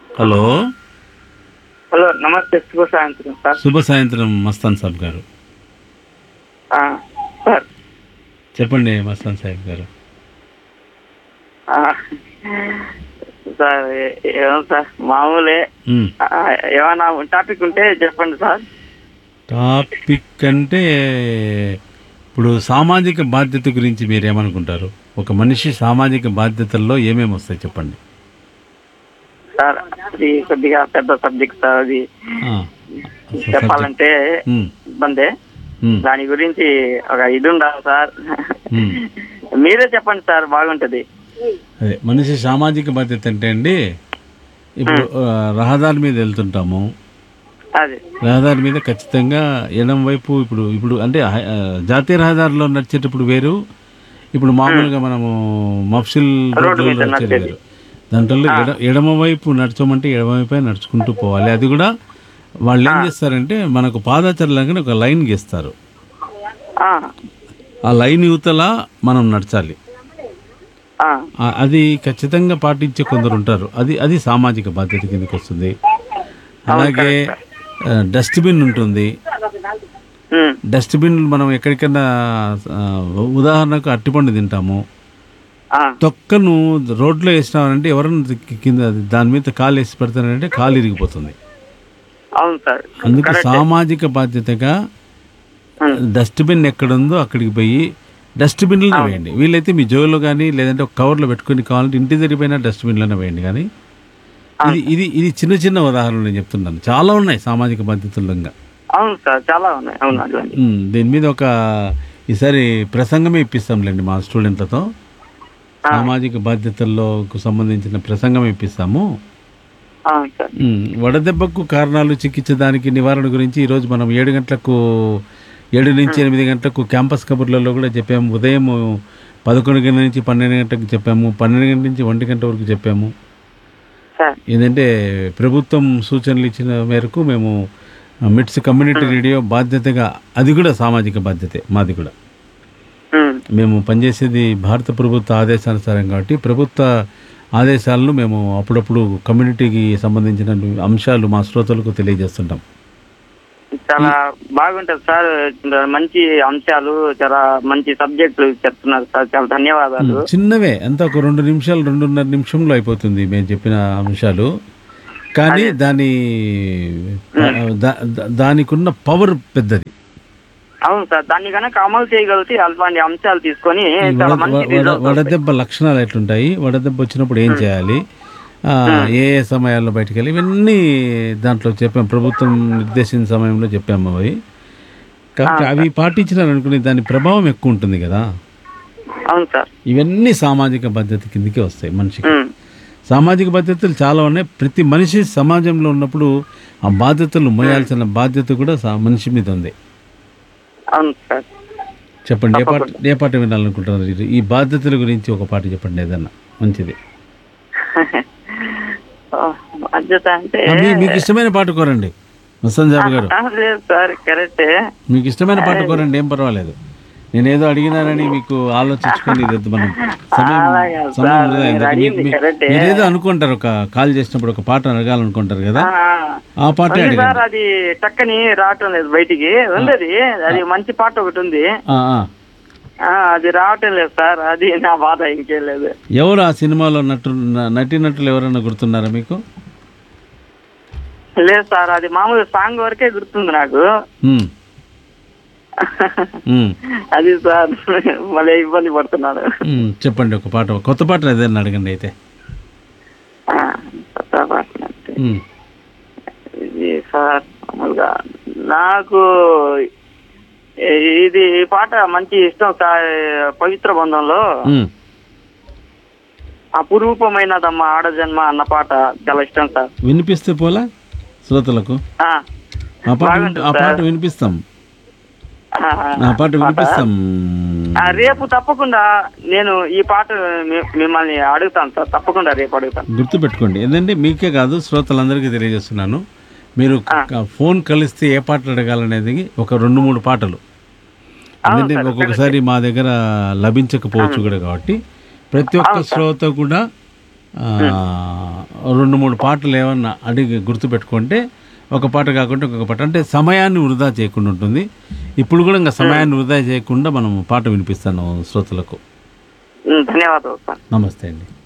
Hello hello నమస్తే శుభ సాయంత్రం సార్ శుభ సాయంత్రం మస్తాన్ సాబ్ గారు ఆ, సార్ చెప్పండి మస్తాన్ సాహెబ్ గారు ఆ, సార్ ఏ- ఏమో సార్ మామూలే మ్, ఆ, ఏమైనా టాపిక్ ఉంటే చెప్పండి సార్ టాపిక్ అంటే ఇప్పుడు సామాజిక బాధ్యత గురించి మీరు ఏమనుకుంటారు ఒక మనిషి సామాజిక బాధ్యతల్లో ఏమేమి వస్తాయి చెప్పండి సార్ అది కొద్దిగా పెద్ద సబ్జెక్ట్ సార్ అది ఆ, చెప్పాలంటే మ్, ఇబ్బందే మ్, దాని గురించి ఒక ఇది ఉండాలి సార్ మ్. మీరే చెప్పండి సార్ బాగుంటది అదే మనిషి సామాజిక బాధ్యత అంటే అండి ఇప్పుడు ఆ, రహదారి మీద వెళ్తుంటాము అది రహదారి మీద ఖచ్చితంగా ఎడం వైపు ఇప్పుడు ఇప్పుడు అంటే హై- ఆ, జాతీయ రహదారిలో నడిచేటప్పుడు వేరు ఇప్పుడు మామూలుగా మనము మఫ్సిల్ రోడ్డు మీద రోడ్లలో వచ్చేది నడిచేది. వేరు దాంట్లో ఎడ ఎడమ వైపు నడచమంటే ఎడమ వైపే నడుచుకుంటూ పోవాలి అది కూడా వాళ్ళు ఏం చేస్తారంటే మనకు పాదాచరణకి ఒక లైన్ గీస్తారు ఆ, ఆ లైన్ యువతల మనం నడచాలి ఆ, ఆ, అది ఖచ్చితంగా పాటించే కొందరు ఉంటారు అది అది సామాజిక బాధ్యత కిందకి వస్తుంది అలాగే ఆ, డస్ట్బిన్ ఉంటుంది ఉమ్, డస్ట్బిన్ మనం ఎక్కడికైనా ఆ, ఉదాహరణకు అట్టిపండు తింటాము ఆ, తొక్కను రోడ్లో వేసినామంటే ఎవరన్నా కింద దాని మీద కాలు వేసి పెడతారంటే కాలు ఇరిగిపోతుంది అవును సార్ అందుకే సామాజిక బాధ్యతగా ఉమ్, డస్ట్బిన్ ఎక్కడుందో అక్కడికి పోయి డస్ట్బిన్లో వేయండి వీలైతే మీ జోలో కానీ లేదంటే ఒక కవర్లో పెట్టుకొని కావాలంటే ఇంటి దగ్గర డస్ట్బిన్లోనే వేయండి కానీ ఇది ఇది ఇది చిన్న చిన్న ఉదాహరణలు నేను చెప్తున్నాను చాలా ఉన్నాయి సామాజిక బాధ్యతల్లో ఇంకా అవును సార్ చాలా ఉన్నాయి అవును అట్లాంటి ఉమ్, దీని మీద ఒక ఈసారి ప్రసంగమే ఇప్పిస్తాంలేండి మా స్టూడెంట్లతో సామాజిక బాధ్యతల్లో సంబంధించిన ప్రసంగం ఇప్పిస్తాము అవును సార్ ఉమ్, వడదెబ్బకు కారణాలు చికిత్సదానికి నివారణ గురించి ఈరోజు మనం ఏడు గంటలకు ఏడు నుంచి ఎనిమిది గంటలకు క్యాంపస్ కబుర్లలో కూడా చెప్పాము ఉదయం పదకొండు గంటల నుంచి పన్నెండు గంటలకు చెప్పాము పన్నెండు గంటల నుంచి ఒంటి గంట వరకు చెప్పాము సార్ ఏంటంటే ప్రభుత్వం సూచనలు ఇచ్చిన మేరకు మేము మిట్స్ కమ్యూనిటీ రేడియో బాధ్యతగా అది కూడా సామాజిక బాధ్యతే మాది కూడా ఉమ్, మేము పనిచేసేది భారత ప్రభుత్వ ఆదేశానుసారం కాబట్టి ప్రభుత్వ ఆదేశాలను మేము అప్పుడప్పుడు కమ్యూనిటీకి సంబంధించిన అంశాలు మా శ్రోతలకు తెలియజేస్తుంటాం చాలా బాగుంటది సార్ మంచి అంశాలు చాలా మంచి సబ్జెక్టులు చెప్తున్నారు సార్ చాలా ధన్యవాదాలు చిన్నవే అంతా ఒక రెండు నిమిషాలు రెండున్నర నిమిషంలో అయిపోతుంది మేము చెప్పిన అంశాలు కానీ దాని దా- దా- దానికి ఉన్న పవర్ పెద్దది అవును సార్ దాన్ని కనుక అమలు చేయగలిగితే అలాంటి అంశాలు తీసుకొని ఈ చాలా వడ- మంచి వడ- రిజల్ట్స్ వస్తాయి. వడదెబ్బ లక్షణాలు ఎట్లుంటాయి వడదెబ్బ వచ్చినప్పుడు ఏం చేయాలి ఆ, ఏ ఏ సమయాల్లో బయటికి వెళ్ళి ఇవన్నీ దాంట్లో చెప్పాం ప్రభుత్వం నిర్దేశించిన సమయంలో చెప్పాము అవి కాబట్టి అవి పాటించినారు అనుకుని దాని ప్రభావం ఎక్కువ ఉంటుంది కదా అవును సార్ ఇవన్నీ సామాజిక బాధ్యత కిందకే వస్తాయి మనిషికి ఉమ్, సామాజిక బాధ్యతలు చాలా ఉన్నాయి ప్రతి మనిషి సమాజంలో ఉన్నప్పుడు ఆ బాధ్యతలు మోయాల్సిన బాధ్యత కూడా సా- మనిషి మీద ఉంది అవును సార్ చెప్పండి ఏ పాట ఏ పాట వినాలనుకుంటున్నారు ఈ- ఈ బాధ్యతల గురించి ఒక పాట చెప్పండి ఏదన్నా మంచిది ఆ, బాధ్యత అంటే ఆ, మీ- మీకు ఇష్టమైన పాట కోరండి మస్తాన్ జాబ్ గారు ఆ, లేదు సార్ కరెక్టే మీకు ఇష్టమైన పాట కోరండి ఏం పర్వాలేదు నేను ఏదో అడిగినానని మీకు ఆలోచించుకొని ఇది వద్దు మనం సమయం అలాగే సమయం సార్, వృధా అయింది. మీరు మీ- అడిగింది మీ- కరెక్టే. మీరేదో అనుకుంటారు ఒక కాల్ చేసినప్పుడు ఒక పాట అడగాలనుకుంటారు కదా ఆ, ఆ పాటే ఉంది అడగండి సార్ అది చక్కని రావటం లేదు బయటికి ఉంది అది అది మంచి పాట ఒకటి ఉంది ఆ, ఆ. ఆ, అది రావటం లేదు సార్ అది నా బాధ ఇంకేం లేదు ఎవరు ఆ సినిమాలో నటు న- నటీనటులు ఎవరైనా గుర్తున్నారా మీకు లేదు సార్ అది మామూలు సాంగ్ వరకే గుర్తుంది నాకు ఉమ్, ఉమ్, అది సార్ మళ్ళీ ఇబ్బంది పడుతున్నాను ఉమ్, చెప్పండి ఒక పాట కొత్త పాట ఏదైనా అడగండి అయితే ఆ, కొత్త పాట అంటే ఉమ్, ఇది సార్ మామూలుగా నాకు ఇది పాట మంచి ఇష్టం సార్ పవిత్ర బంధంలో ఉమ్. అపురూపమైనదమ్మా ఆడజన్మ అన్న పాట చాలా ఇష్టం సార్ వినిపిస్తే పోలా శ్రోతలకు ఆ, ఆ పాట విని- బాగుంటుంది ఆ పాట సార్. వినిపిస్తాం ఆ, ఆ పాట వినిపిస్తాం ఆ, రేపు తప్పకుండా నేను ఈ పాట మీ- మిమ్మల్ని అడుగుతాను సార్ తప్పకుండా రేపు అడుగుతాను గుర్తుపెట్టుకోండి ఏంటంటే మీకే కాదు శ్రోతలందరికీ తెలియజేస్తున్నాను మీరు క- ఫోన్ కలిస్తే ఏ పాటలు అడగాలనేది ఒక రెండు మూడు పాటలు ఎందుకంటే ఒక్కొక్కసారి మా దగ్గర లభించకపోవచ్చు కూడా కాబట్టి ప్రతి ఒక్క శ్రోత కూడా ఆ, రెండు మూడు పాటలు ఏమన్నా అడిగి గుర్తుపెట్టుకుంటే ఒక పాట కాకుండా ఒక్కొక్క పాట అంటే సమయాన్ని వృధా చేయకుండా ఉంటుంది ఇప్పుడు కూడా ఇంకా సమయాన్ని వృధా చేయకుండా మనం పాట వినిపిస్తాను శ్రోతలకు ఉమ్, ధన్యవాదాలు సార్ నమస్తే అండి